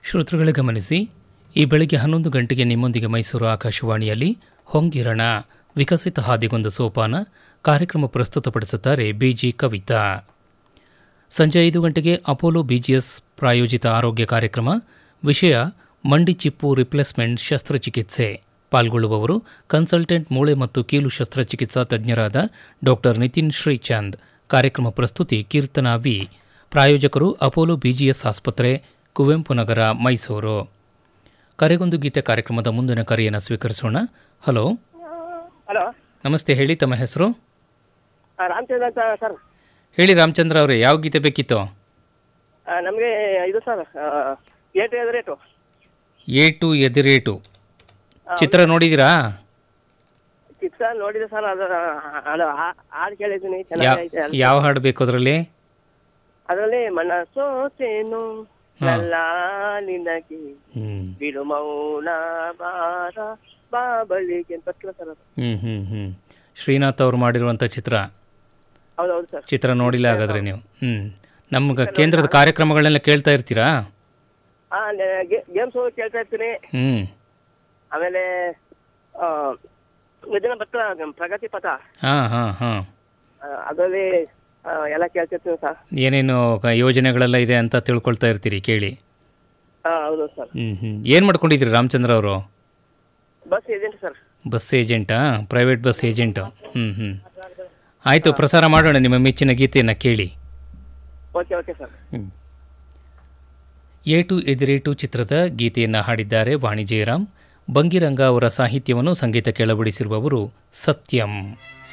ಶ್ರೋತೃಗಳೇ ಗಮನಿಸಿ ಈ ಬೆಳಗ್ಗೆ ಹನ್ನೊಂದು ಗಂಟೆಗೆ ನಿಮ್ಮೊಂದಿಗೆ ಮೈಸೂರು ಆಕಾಶವಾಣಿಯಲ್ಲಿ ಹೊಂಗಿರಣ ವಿಕಸಿತ ಹಾದಿಗೊಂದು ಸೋಪಾನ ಕಾರ್ಯಕ್ರಮ ಪ್ರಸ್ತುತಪಡಿಸುತ್ತಾರೆ ಬಿಜಿ ಕವಿತಾ ಸಂಜೆ ಐದು ಗಂಟೆಗೆ ಅಪೋಲೋ ಬಿಜಿಎಸ್ ಪ್ರಾಯೋಜಿತ ಆರೋಗ್ಯ ಕಾರ್ಯಕ್ರಮ ವಿಷಯ ಮಂಡಿ ಚಿಪ್ಪು ರಿಪ್ಲೇಸ್ಮೆಂಟ್ ಶಸ್ತ್ರಚಿಕಿತ್ಸೆ ಪಾಲ್ಗೊಳ್ಳುವವರು ಕನ್ಸಲ್ಟೆಂಟ್ ಮೂಳೆ ಮತ್ತು ಕೀಲು ಶಸ್ತ್ರಚಿಕಿತ್ಸಾ ತಜ್ಞರಾದ ಡಾಕ್ಟರ್ ನಿತಿನ್ ಶ್ರೀಚಂದ್ ಕಾರ್ಯಕ್ರಮ ಪ್ರಸ್ತುತಿ ಕೀರ್ತನಾ ವಿ ಪ್ರಾಯೋಜಕರು ಅಪೋಲೋ ಬಿಜಿಎಸ್ ಆಸ್ಪತ್ರೆ ಕುವೆಂಪು ನಗರ ಮೈಸೂರು ಕರೆಗೊಂದು ಗೀತೆ ಕಾರ್ಯಕ್ರಮದ ಮುಂದಿನ ಕರೆಯನ್ನು ಸ್ವೀಕರಿಸೋಣ ಹಲೋ ಹಲೋ ನಮಸ್ತೆ ಹೇಳಿ ತಮ್ಮ ಹೆಸರು ರಾಮಚಂದ್ರ ಅಂತ ಸರ್ ಹೇಳಿ ರಾಮಚಂದ್ರ ಅವರೇ ಯಾವ ಗೀತೆ ಬೇಕಿತ್ತು ನಮಗೆ ಇದು ಸರ್ ಏಟು ಎದು ರೇಟು ಏಟು ಎದಿರೇಟು ಚಿತ್ರ ನೋಡಿದ್ದೀರಾ ಚಿತ್ರ ನೋಡಿದೆ ಸರ್ ಅದು ಅದು ಹಾ- ಹಾಡು ಕೇಳಿದ್ದೀನಿ ಯಾ- ಚೆನ್ನಾಗೈತೆ ಅದು. ಯಾವ ಹಾಡು ಬೇಕು ಅದರಲ್ಲಿ ಅದರಲ್ಲಿ ಮನ ಸೋತೇನು ನಲ್ಲ ನಿನಗೆ ಹ್ಮ್ ಬಿಡು ಮೌನ ಬಾರ ಬಾಬಳಿಗೆ ಅಂತ ಬರ್ತದೆ ಸರ್ ಅದು ಹ್ಮ್ ಹ್ಮ್ ಹ್ಮ್ ಶ್ರೀನಾಥ್ ಅವ್ರು ಮಾಡಿರುವಂಥ ಚಿತ್ರ ಹೌದೌದು ಸರ್ ಚಿತ್ರ ನೋಡಿಲ್ಲ ಹಾಗಾದ್ರೆ ನೀವು ಹ್ಮ್ ನಮ್ಗೆ ಕೇಂದ್ರದ ಕಾರ್ಯಕ್ರಮಗಳನ್ನೆಲ್ಲ ಕೇಳ್ತಾ ಇರ್ತೀರಾ ಹಾಂ ಗೇಮ್ಸ್ ಕೇಳ್ತಾ ಇರ್ತೀನಿ ಹ್ಮ್ ಆಮೇಲೆ ಆ, ಇದನ್ನ ಬರ್ತದೆ ಪ್ರಗತಿ ಪಥ ಹಾಂ ಹಾಂ ಹಾಂ ಆ, ಅದರಲ್ಲಿ ಆ, ಎಲ್ಲ ಕೇಳ್ತಿರ್ತೀನಿ ಸರ್ ಏನೇನು ಕ- ಯೋಜನೆಗಳೆಲ್ಲ ಇದೆ ಅಂತ ತಿಳ್ಕೊಳ್ತಾ ಇರ್ತೀರಿ ಕೇಳಿ ಹಾಂ ಹೌದು ಸರ್ ಹ್ಮ್ ಹ್ಮ್ ಏನು ಮಾಡ್ಕೊಂಡಿದ್ದೀರಿ ರಾಮಚಂದ್ರ ಅವರು ಬಸ್ ಏಜೆಂಟ್ ಸರ್ ಬಸ್ ಏಜೆಂಟಾ ಪ್ರೈವೇಟ್ ಬಸ್ ಏಜೆಂಟು ಹ್ಞೂ ಹ್ಞೂ ಆಯಿತು ಪ್ರಸಾರ ಮಾಡೋಣ ನಿಮ್ಮ ಮೆಚ್ಚಿನ ಗೀತೆಯನ್ನು ಕೇಳಿ ಓಕೆ ಓಕೆ ಸರ್ ಏಟು ಎದಿರೇಟು ಚಿತ್ರದ ಗೀತೆಯನ್ನು ಹಾಡಿದ್ದಾರೆ ವಾಣಿ ಜಯರಾಮ್ ಬಂಗಿರಂಗ ಅವರ ಸಾಹಿತ್ಯವನ್ನು ಸಂಗೀತ ಕೆಳಬಿಡಿಸಿರುವವರು ಸತ್ಯಂ